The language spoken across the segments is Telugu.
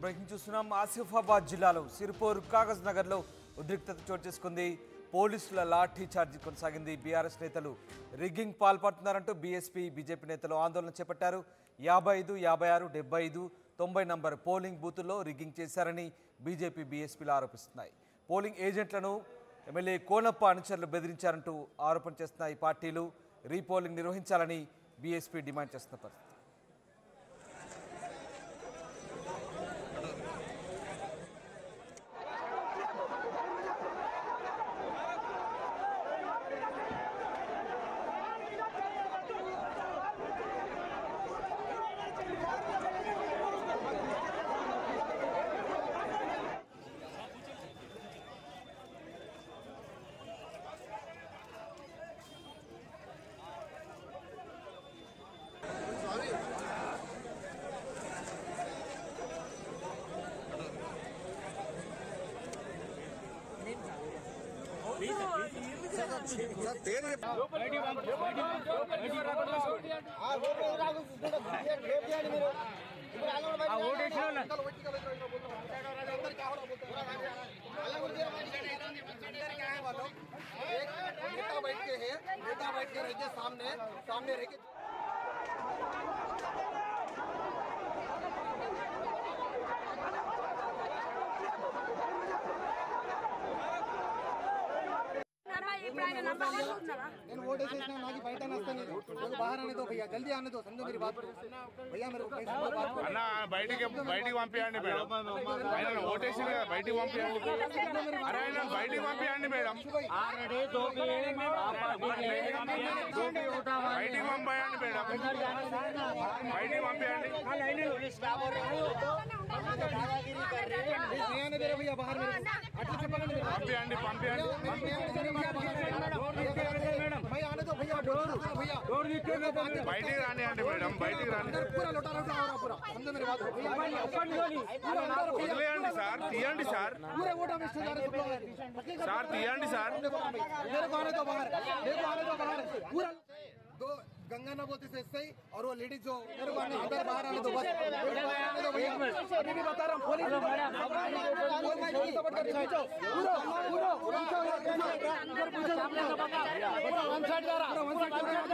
బ్రేకింగ్ చూస్తున్నాం ఆసిఫాబాద్ జిల్లాలో సిరిపూర్ కాగజ్ నగర్లో ఉద్రిక్తత చోటు చేసుకుంది పోలీసుల లాఠీ చార్జీ కొనసాగింది బీఆర్ఎస్ నేతలు రిగ్గింగ్ పాల్పడుతున్నారంటూ బీఎస్పీ బీజేపీ నేతలు ఆందోళన చేపట్టారు యాభై ఐదు యాభై ఆరు డెబ్బై ఐదు తొంభై నంబర్ పోలింగ్ బూతుల్లో రిగ్గింగ్ చేశారని బీజేపీ బీఎస్పీలు ఆరోపిస్తున్నాయి పోలింగ్ ఏజెంట్లను ఎమ్మెల్యే కోనప్ప అనుచరులు బెదిరించారంటూ ఆరోపణ చేస్తున్న ఈ పార్టీలు రీపోలింగ్ నిర్వహించాలని బీఎస్పీ డిమాండ్ చేస్తున్న పరిస్థితి नेता बैठ के है नेता बैठ के रहिए सामने सामने रह के ఇప్పుడు ఆయన నంబర్ అనుకుంటున్నారా నేను ఓట్ వేసేసిన నాకు బయట వస్తాను నాకు बाहर आने दो भैया जल्दी आने दो समझो मेरी बात को भैया मेरे को पैसे दो, बात करो అన్న బయటికి బయటికి పంపించండి మేడం ఆయన ఓటేసి కదా బయటికి పంపించండి అరే ఆయన బయటికి పంపించండి మేడం బయటికి పంపించండి మేడం బయటికి పంపించండి नहीं आने दे रहे भैया बाहर मेरे को अटल चप्पल नहीं పంపించండి పంపించండి नहीं आने दे रहे भैया बाहर भैया आने दो भैया डोर भैया डोर బయటికి రానియండి మేడం బయటికి రాని अंदर पूरा लौटा लौटा हो रहा पूरा समझो मेरी बात को भैया पूरा अंदर भैया వదిలేయండి సార్ తీయండి సార్ पूरे वोट हम इससे जा रहे सब लोग సార్ తీయండి సార్ मेरे को आने दो बाहर मेरे को आने दो बाहर पूरा दो गंगा ना बोलते से सही और वो लेडीज जो मेरे को आने अंदर बाहर आने दो बस मेरे को आने दो भैया अभी भी बता रहा हूँ पुलिस पुलिस सपोर्ट कर खींचो पूरा पूरा पूरा अंदर पूछो पूरा वन साइड जा रहा वन साइड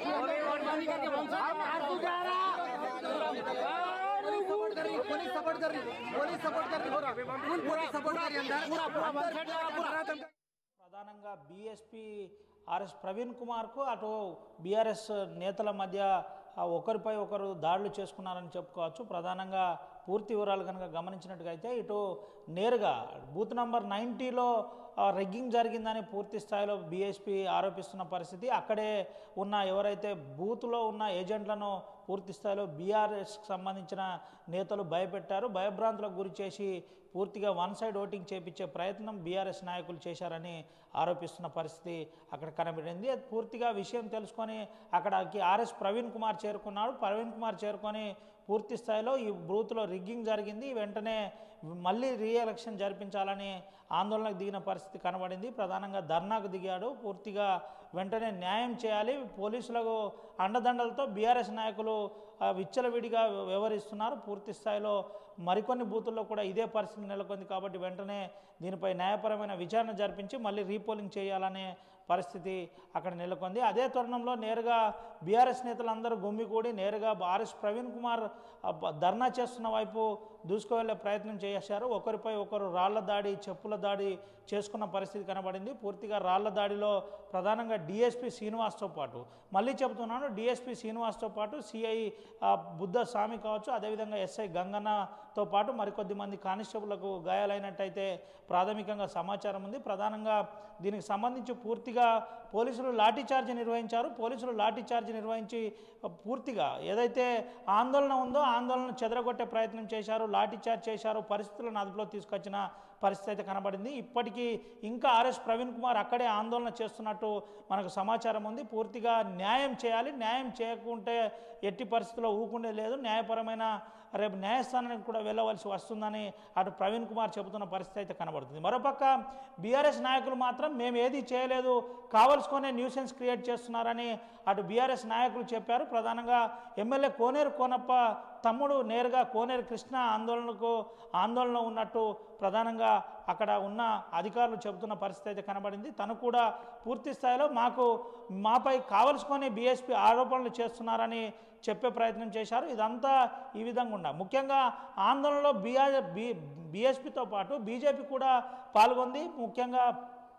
सपोर्ट कर रही पुलिस सपोर्ट कर रही पुलिस सपोर्ट कर रही पुलिस सपोर्ट कर रही अंदर पूरा पूरा वन साइड जा रहा पूरा ప్రధానంగా బీఎస్పీ ఆర్ఎస్ ప్రవీణ్ కుమార్కు అటు బీఆర్ఎస్ నేతల మధ్య ఆ ఒకరిపై ఒకరు దాడులు చేసుకున్నారని చెప్పుకోవచ్చు ప్రధానంగా పూర్తి వివరాలు కనుక గమనించినట్టుగా అయితే ఇటు నేరుగా బూత్ నంబర్ నైంటీలో రెగ్గింగ్ జరిగిందని పూర్తి స్థాయిలో బీఎస్పీ ఆరోపిస్తున్న పరిస్థితి అక్కడే ఉన్న ఎవరైతే బూత్లో ఉన్న ఏజెంట్లను పూర్తి స్థాయిలో బీఆర్ఎస్కి సంబంధించిన నేతలు భయపెట్టారు భయభ్రాంతులకు గురి చేసి పూర్తిగా వన్ సైడ్ ఓటింగ్ చేపించే ప్రయత్నం బీఆర్ఎస్ నాయకులు చేశారని ఆరోపిస్తున్న పరిస్థితి అక్కడ కనబడింది అది పూర్తిగా విషయం తెలుసుకొని అక్కడికి ఆర్ఎస్ ప్రవీణ్ కుమార్ చేరుకున్నాడు ప్రవీణ్ కుమార్ చేరుకొని పూర్తి స్థాయిలో ఈ బూత్లో రిగ్గింగ్ జరిగింది వెంటనే మళ్ళీ రీ ఎలక్షన్ జరిపించాలని ఆందోళనకు దిగిన పరిస్థితి కనబడింది ప్రధానంగా ధర్నాకు దిగాడు పూర్తిగా వెంటనే న్యాయం చేయాలి పోలీసులకు అండదండలతో బీఆర్ఎస్ నాయకులు ఆ, విచ్చలవిడిగా వ్యవహరిస్తున్నారు పూర్తి స్థాయిలో మరికొన్ని బూతుల్లో కూడా ఇదే పరిస్థితి నెలకొంది కాబట్టి వెంటనే దీనిపై న్యాయపరమైన విచారణ జరిపించి మళ్ళీ రీపోలింగ్ చేయాలనే పరిస్థితి అక్కడ నెలకొంది అదే తరుణంలో నేరుగా బీఆర్ఎస్ నేతలందరూ గుమ్మికూడి నేరుగా ఆర్ఎస్ ప్రవీణ్ కుమార్ ఆ, బ- ధర్నా చేస్తున్న వైపు దూసుకువెళ్లే ప్రయత్నం చేశారు ఒకరిపై ఒకరు రాళ్ల దాడి చెప్పుల దాడి చేసుకున్న పరిస్థితి కనబడింది పూర్తిగా రాళ్ల దాడిలో ప్రధానంగా డిఎస్పి శ్రీనివాస్తో పాటు మళ్ళీ చెబుతున్నాను డిఎస్పి శ్రీనివాస్తో పాటు సిఐ బుద్ధ స్వామి కావచ్చు అదేవిధంగా ఎస్ఐ గంగన్నతో పాటు మరికొద్ది మంది కానిస్టేబుల్లకు గాయాలైనట్టయితే ప్రాథమికంగా సమాచారం ఉంది ప్రధానంగా దీనికి సంబంధించి పూర్తిగా పోలీసులు లాఠీచార్జ్ నిర్వహించారు పోలీసులు లాఠీచార్జ్ నిర్వహించి ఆ, పూర్తిగా ఏదైతే ఆందోళన ఉందో ఆందోళన చెదరగొట్టే ప్రయత్నం చేశారు లాఠీచార్జ్ చేశారు పరిస్థితులను అదుపులో తీసుకొచ్చిన పరిస్థితి అయితే కనబడింది ఇప్పటికీ ఇంకా ఆర్ఎస్ ప్రవీణ్ కుమార్ అక్కడే ఆందోళన చేస్తున్నట్టు మనకు సమాచారం ఉంది పూర్తిగా న్యాయం చేయాలి న్యాయం చేయకుంటే ఎట్టి పరిస్థితుల్లో ఊకుండే లేదు న్యాయపరమైన రేపు న్యాయస్థానానికి కూడా వెళ్ళవలసి వస్తుందని అటు ప్రవీణ్ కుమార్ చెబుతున్న పరిస్థితి అయితే కనబడుతుంది మరోపక్క బీఆర్ఎస్ నాయకులు మాత్రం మేము ఏది చేయలేదు కావలసుకునే న్యూసెన్స్ క్రియేట్ చేస్తున్నారని అటు బీఆర్ఎస్ నాయకులు చెప్పారు ప్రధానంగా ఎమ్మెల్యే కోనేరు కోనప్ప తమ్ముడు నేరుగా కోనేరు కృష్ణ ఆందోళనకు ఆందోళన ఉన్నట్టు ప్రధానంగా అక్కడ ఉన్న అధికారులు చెబుతున్న పరిస్థితి అయితే కనబడింది తను కూడా పూర్తి స్థాయిలో మాకు మాపై కావలసుకొని బీఎస్పీ ఆరోపణలు చేస్తున్నారని చెప్పే ప్రయత్నం చేశారు ఇదంతా ఈ విధంగా ఉండ ముఖ్యంగా ఆందోళనలో బీఆర్ బీ బీఎస్పీతో పాటు బీజేపీ కూడా పాల్గొంది ముఖ్యంగా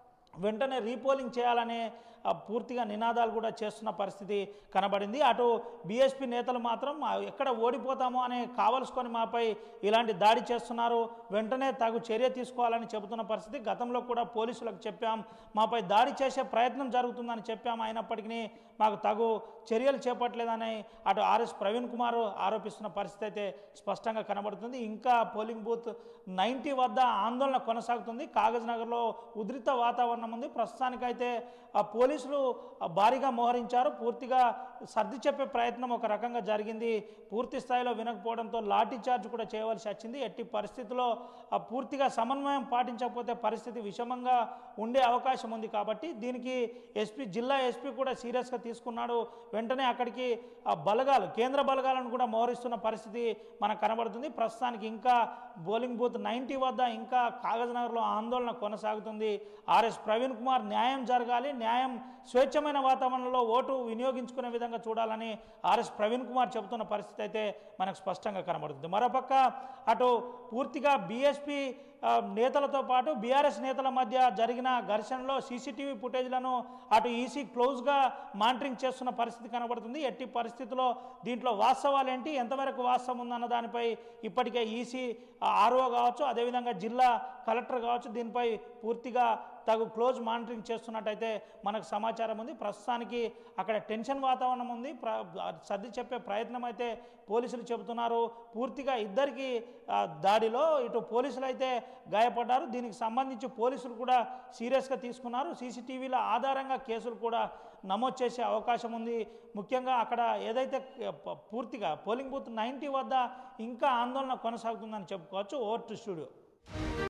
వెంటనే రీపోలింగ్ చేయాలనే ఆ, పూర్తిగా నినాదాలు కూడా చేస్తున్న పరిస్థితి కనబడింది అటు బీఎస్పీ నేతలు మాత్రం ఆ, ఎక్కడ ఓడిపోతామో అనే కావలసుకొని మాపై ఇలాంటి దాడి చేస్తున్నారు వెంటనే తగు చర్య తీసుకోవాలని చెబుతున్న పరిస్థితి గతంలో కూడా పోలీసులకు చెప్పాం మాపై దాడి చేసే ప్రయత్నం జరుగుతుందని చెప్పాం అయినప్పటికీ మాకు తగు చర్యలు చేపట్టలేదని అటు ఆర్ఎస్ ప్రవీణ్ కుమార్ ఆరోపిస్తున్న పరిస్థితి అయితే స్పష్టంగా కనబడుతుంది ఇంకా పోలింగ్ బూత్ నైంటీ వద్ద ఆందోళన కొనసాగుతుంది కాగజ్ నగర్లో ఉద్రిక్త వాతావరణం ఉంది ప్రస్తుతానికైతే ఆ పోలీసులు ఆ భారీగా మోహరించారు పూర్తిగా సర్ది చెప్పే ప్రయత్నం ఒక రకంగా జరిగింది పూర్తి స్థాయిలో వినకపోవడంతో లాఠీ చార్జ్ కూడా చేయవలసి వచ్చింది ఎట్టి పరిస్థితుల్లో ఆ పూర్తిగా సమన్వయం పాటించకపోతే పరిస్థితి విషమంగా ఉండే అవకాశం ఉంది కాబట్టి దీనికి ఎస్పీ జిల్లా ఎస్పీ కూడా సీరియస్గా తీసుకున్నాడు వెంటనే అక్కడికి ఆ బలగాలు కేంద్ర బలగాలను కూడా మోహరిస్తున్న పరిస్థితి మనకు కనబడుతుంది ప్రస్తుతానికి ఇంకా బౌలింగ్ బూత్ నైంటీ వద్ద ఇంకా కాగజ్నగర్లో ఆందోళన కొనసాగుతుంది ఆర్ఎస్ ప్రవీణ్ కుమార్ న్యాయం జరగాలి న్యాయం స్వేచ్ఛమైన వాతావరణంలో ఓటు వినియోగించుకునే విధంగా చూడాలని ఆర్ఎస్ ప్రవీణ్ కుమార్ చెబుతున్న పరిస్థితి అయితే మనకు స్పష్టంగా కనబడుతుంది మరోపక్క అటు పూర్తిగా బీఎస్పీ ఆ, నేతలతో పాటు బీఆర్ఎస్ నేతల మధ్య జరిగిన ఘర్షణలో సీసీటీవీ ఫుటేజ్లను అటు ఈసీ క్లోజ్గా మానిటరింగ్ చేస్తున్న పరిస్థితి కనబడుతుంది ఎట్టి పరిస్థితుల్లో దీంట్లో వాస్తవాలు ఏంటి ఎంతవరకు వాస్తవం ఉందన్న దానిపై ఇప్పటికే ఈసీ ఆర్ఓ కావచ్చు అదేవిధంగా జిల్లా కలెక్టర్ కావచ్చు దీనిపై పూర్తిగా తగు క్లోజ్ మానిటరింగ్ చేస్తున్నట్టయితే మనకు సమాచారం ఉంది ప్రస్తుతానికి అక్కడ టెన్షన్ వాతావరణం ఉంది ప్ర సర్ది చెప్పే ప్రయత్నం అయితే పోలీసులు చెబుతున్నారు పూర్తిగా ఇద్దరికి ఆ, దాడిలో ఇటు పోలీసులు అయితే గాయపడ్డారు దీనికి సంబంధించి పోలీసులు కూడా సీరియస్గా తీసుకున్నారు సీసీటీవీల ఆధారంగా కేసులు కూడా నమోదు చేసే అవకాశం ఉంది ముఖ్యంగా అక్కడ ఏదైతే ప- పూర్తిగా పోలింగ్ బూత్ నైంటీ వద్ద ఇంకా ఆందోళన కొనసాగుతుందని చెప్పుకోవచ్చు ఓవర్ టు స్టూడియో